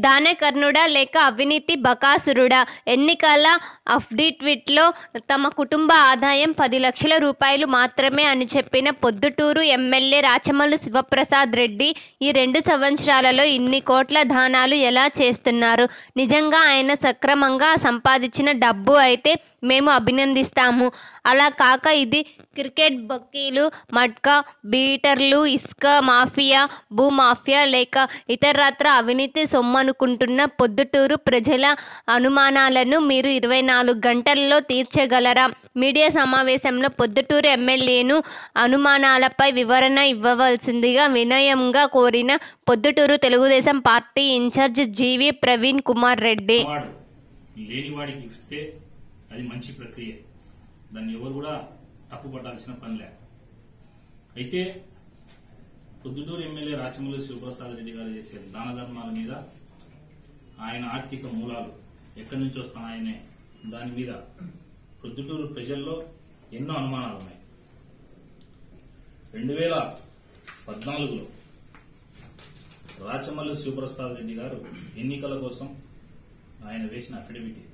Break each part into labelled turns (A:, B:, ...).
A: దానకర్ణుడా లేక అవినీతి బకాసురుడా ఎన్నికల అఫిడవిట్లో తమ కుటుంబ ఆదాయం పది లక్షల రూపాయలు మాత్రమే అని చెప్పిన పొద్దుటూరు ఎమ్మెల్యే రాచమల్లు శివప్రసాద్ రెడ్డి ఈ రెండు సంవత్సరాలలో ఇన్ని కోట్ల దానాలు ఎలా చేస్తున్నారు నిజంగా ఆయన సక్రమంగా సంపాదించిన డబ్బు అయితే మేము అభినందిస్తాము అలా కాక ఇది క్రికెట్ బొక్కీలు మట్కా బీటర్లు ఇసుక మాఫియా భూమాఫియా లేక ఇతరత్ర అవినీతి సొమ్మనుకుంటున్న పొద్దుటూరు ప్రజల అనుమానాలను మీరు ఇరవై నాలుగు గంటల్లో తీర్చగలరా మీడియా సమావేశంలో పొద్దుటూరు ఎమ్మెల్యేను అనుమానాలపై వివరణ ఇవ్వవలసిందిగా వినయంగా కోరిన Proddatur Telugu Desam party in charge G V Praveen Kumar Reddy
B: వాడు లేని వాడికి ఇస్తే అది మంచి ప్రక్రియ దాన్ని ఎవరు కూడా తప్పుపట్టాల్సిన పనిలే అయితే పొద్దుటూరు ఎమ్మెల్యే రాచమల్లి శివప్రసాద్ రెడ్డి గారు చేసే దాన ధర్మాల మీద ఆయన ఆర్థిక మూలాలు ఎక్కడి నుంచి వస్తున్నాయనే దాని మీద పొద్దుటూరు ప్రజల్లో ఎన్నో అనుమానాలు ఉన్నాయి రెండు వేల పద్నాలుగులో రాచమల్లి శివప్రసాద్ రెడ్డి గారు ఎన్నికల కోసం ఆయన వేసిన అఫిడవిట్ ఇది.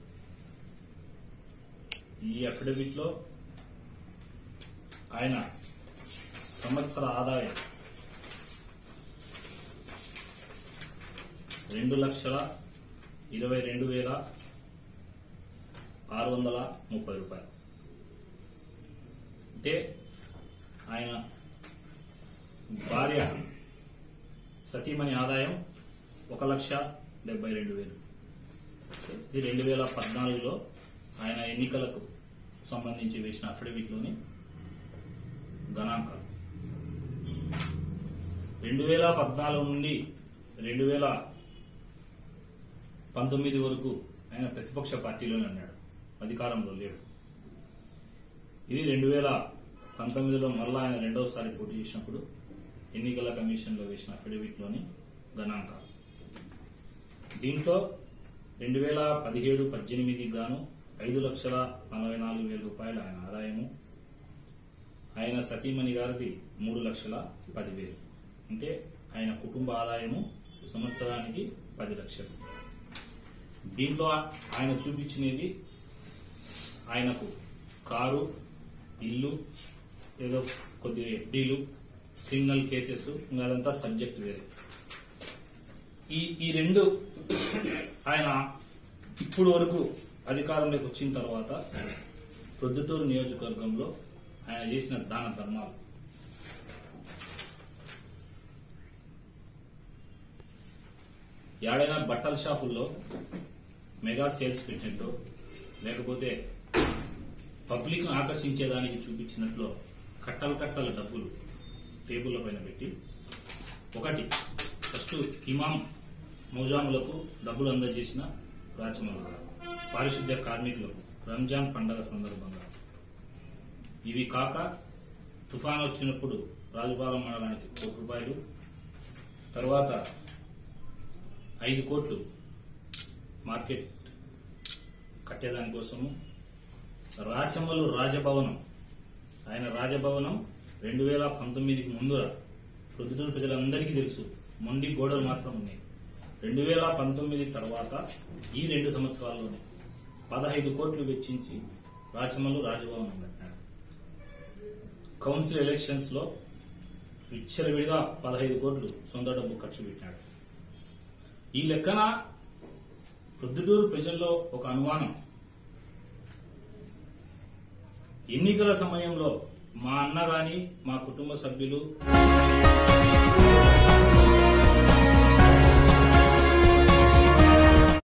B: ఈ అఫిడవిట్ లో ఆయన సంవత్సర ఆదాయం రెండు లక్షల ఇరవై రెండు వేల ఆరు వందల ముప్పై రూపాయలు అంటే ఆయన భార్య సతీమణి ఆదాయం ఒక లక్ష డెబ్బై రెండు వేలు ఇది రెండు వేల పద్నాలుగులో ఆయన ఎన్నికలకు సంబంధించి వేసిన అఫిడవిట్లోని గణాంకాలు రెండు వేల పద్నాలుగు నుండి రెండు వేల పంతొమ్మిది వరకు ఆయన ప్రతిపక్ష పార్టీలోనే ఉన్నాడు అధికారంలో లేడు ఇది రెండు వేల పంతొమ్మిదిలో మళ్ళా ఆయన రెండవసారి పోటీ చేసినప్పుడు ఎన్నికల కమిషన్లో వేసిన అఫిడవిట్లోని గణాంకాలు దీంట్లో రెండు వేల పదిహేడు పద్దెనిమిదికి గాను ఐదు లక్షల నలభై నాలుగు వేల రూపాయలు ఆయన ఆదాయము ఆయన సతీమణి గారిది మూడు లక్షల పదివేలు అంటే ఆయన కుటుంబ ఆదాయము సంవత్సరానికి పది లక్షలు దీంట్లో ఆయన చూపించినది ఆయనకు కారు ఇల్లు ఏదో కొద్దిగా ఎఫ్డీలు క్రిమినల్ కేసెస్ ఇంకా అదంతా సబ్జెక్ట్ వేరే ఈ ఈ రెండు ఆయన ఇప్పుడు వరకు అధికారంలోకి వచ్చిన తర్వాత ప్రొద్దుటూరు నియోజకవర్గంలో ఆయన చేసిన దాన ధర్మాలు ఏడైనా బట్టల షాపుల్లో మెగా సేల్స్ పెట్టినట్టు లేకపోతే పబ్లిక్ ఆకర్షించేదానికి చూపించినట్లు కట్టలు కట్టల డబ్బులు టేబుల్ల పైన పెట్టి ఒకటి ఫస్ట్ ఇమాం మౌజాములకు డబ్బులు అందజేసిన రాచమల్లు గారు పారిశుద్ధ్య కార్మికులకు రంజాన్ పండగ సందర్భంగా ఇవి కాక తుఫాన్ వచ్చినప్పుడు రాజుపాలెం మండలానికి కోటి రూపాయలు తర్వాత ఐదు కోట్లు మార్కెట్ కట్టేదాని కోసము రాచమల్లు రాజభవనం ఆయన రాజభవనం రెండు వేల పంతొమ్మిదికి ముందు ప్రొద్దుటూరు ప్రజలందరికీ తెలుసు మొండి గోడలు మాత్రం ఉన్నాయి రెండు వేల పంతొమ్మిది తర్వాత ఈ రెండు సంవత్సరాల్లోనే పదహైదు కోట్లు వెచ్చించి రాచమల్లు రాజభవనం కట్టాడు కౌన్సిల్ ఎలక్షన్స్ లో విచ్చలవిడిగా పదహైదు కోట్లు సొంత డబ్బు ఖర్చు పెట్టాడు ఈ లెక్కన ప్రొద్దుటూరు ప్రజల్లో ఒక అనుమానం ఎన్నికల సమయంలో మా అన్న గాని మా కుటుంబ సభ్యులు